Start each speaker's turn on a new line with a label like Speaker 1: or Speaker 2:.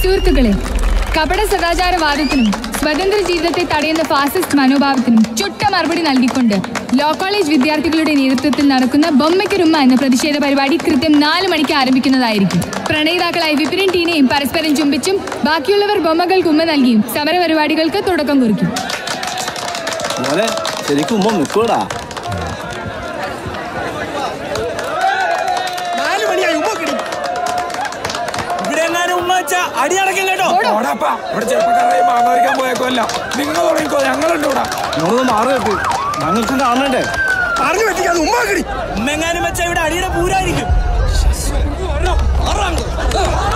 Speaker 1: സുഹൃത്തുക്കളെ കപട സദാചാരവാദത്തിനും സ്വതന്ത്ര ജീവിതത്തെ തടയുന്ന ഫാസിസ്റ്റ് മനോഭാവത്തിനും ചുട്ട മറുപടി നൽകിക്കൊണ്ട് ലോ കോളേജ് വിദ്യാർത്ഥികളുടെ നേതൃത്വത്തിൽ നടക്കുന്ന ബൊമ്മയ്ക്കൊരുമ്മ എന്ന പ്രതിഷേധ പരിപാടി കൃത്യം നാല് മണിക്ക് ആരംഭിക്കുന്നതായിരിക്കും പ്രണയിതാക്കളായി വിപിനും ടീനയും പരസ്പരം ചുംബിച്ചും ബാക്കിയുള്ളവർ ബൊമ്മകൾക്ക് ഉമ്മ നൽകിയും സമര പരിപാടികൾക്ക് തുടക്കം കുറിക്കും
Speaker 2: മോനെ ശരിക്കും ഉമ്മ നിൽക്കൂടാ
Speaker 3: നാല് മണിയായി ഉമ്മ കിടി ഇവിടെ എങ്ങാനും ഉമ്മ വെച്ച അടി അടക്കം കേട്ടോ
Speaker 4: ഓടാപ്പാ ഇവിടെ ചെറുപ്പക്കാരെ മാങ്ങ പറിക്കാൻ പോയേക്കല്ല നിങ്ങൾ തുടങ്ങിക്കോ ഞങ്ങളുണ്ട് ഇവിടെ
Speaker 2: നിങ്ങളൊന്ന് മാറി വെക്ക് ഞങ്ങൾക്കും കാണണ്ടേ
Speaker 3: പറഞ്ഞു പറ്റിക്കാതെ ഉമ്മ കിടി ഉമ്മ എങ്ങാനും വെച്ച ഇവിടെ അടിയുടെ പൂരായിരിക്കും